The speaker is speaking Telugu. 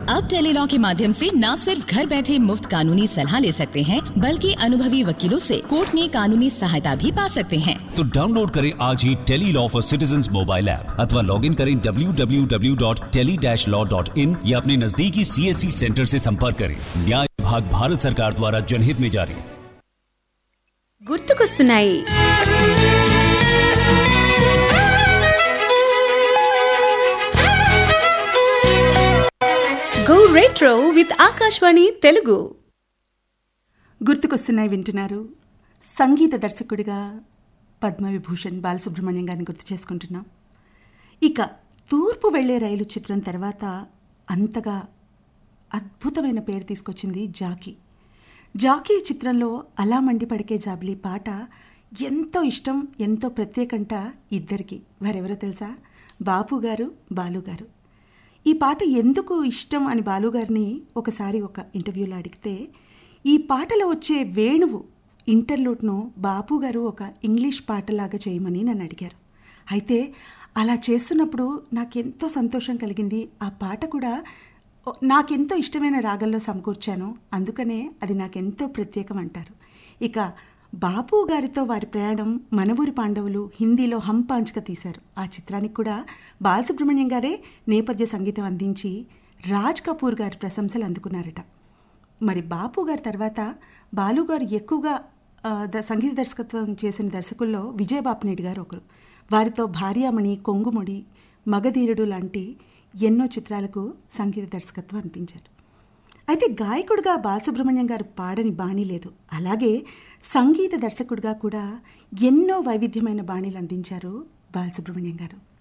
अब टेलीलॉ के माध्यम से न सिर्फ घर बैठे मुफ्त कानूनी सलाह ले सकते हैं बल्कि अनुभवी वकीलों से कोर्ट में कानूनी सहायता भी पा सकते हैं तो डाउनलोड करें आज ही tele law for citizen mobile app अथवा लॉग इन करें www.tele-law.in या अपने नजदीकी सीएससी सेंटर से संपर्क करें न्याय विभाग भारत सरकार द्वारा जनहित में जारी గుర్తుకొస్తున్నాయి go retro with Akashvani Telugu గుర్తుకొస్తున్నాయి వింటున్నారు సంగీత దర్శకుడిగా పద్మవిభూషణ్ బాలసుబ్రహ్మణ్యం గారిని గుర్తు చేసుకుంటున్నాం ఇక తూర్పు వెళ్లే రైలు చిత్రం తర్వాత అంతగా అద్భుతమైన పేరు తీసుకొచ్చింది జాకీ జాకీ చిత్రంలో అలా మండి పడికే జాబిలి పాట ఎంతో ఇష్టం ఎంతో ప్రత్యేకంట ఇద్దరికి వారెవరో తెలుసా బాపు గారు బాలు గారు ఈ పాట ఎందుకు ఇష్టం అని బాలుగారిని ఒకసారి ఒక ఇంటర్వ్యూలో అడిగితే ఈ పాటలో వచ్చే వేణువు ఇంటర్లూట్ను బాపు గారు ఒక ఇంగ్లీష్ పాటలాగా చేయమని నన్ను అడిగారు అయితే అలా చేస్తున్నప్పుడు నాకెంతో సంతోషం కలిగింది ఆ పాట కూడా ఓ- నాకెంతో ఇష్టమైన రాగంలో సమకూర్చాను అందుకనే అది నాకెంతో ప్రత్యేకం అంటారు ఇక బాపు గారితో వారి ప్రయాణం మనవూరి పాండవులు హిందీలో హం పాంచ్గా తీశారు ఆ చిత్రానికి కూడా బాలసుబ్రహ్మణ్యం గారే నేపథ్య సంగీతం అందించి రాజ్ కపూర్ గారి ప్రశంసలు అందుకున్నారట మరి బాపు గారి తర్వాత బాలు గారు ఎక్కువగా ఆ, ద- సంగీత దర్శకత్వం చేసిన దర్శకుల్లో విజయబాపినేటి గారు ఒకరు వారితో భార్యామణి కొంగుముడి మగధీరుడు లాంటి ఎన్నో చిత్రాలకు సంగీత దర్శకత్వం అనిపించారు అయితే గాయకుడిగా బాలసుబ్రహ్మణ్యం గారు పాడని బాణీ లేదు అలాగే సంగీత దర్శకుడిగా కూడా ఎన్నో వైవిధ్యమైన బాణీలు అందించారు బాలసుబ్రహ్మణ్యం గారు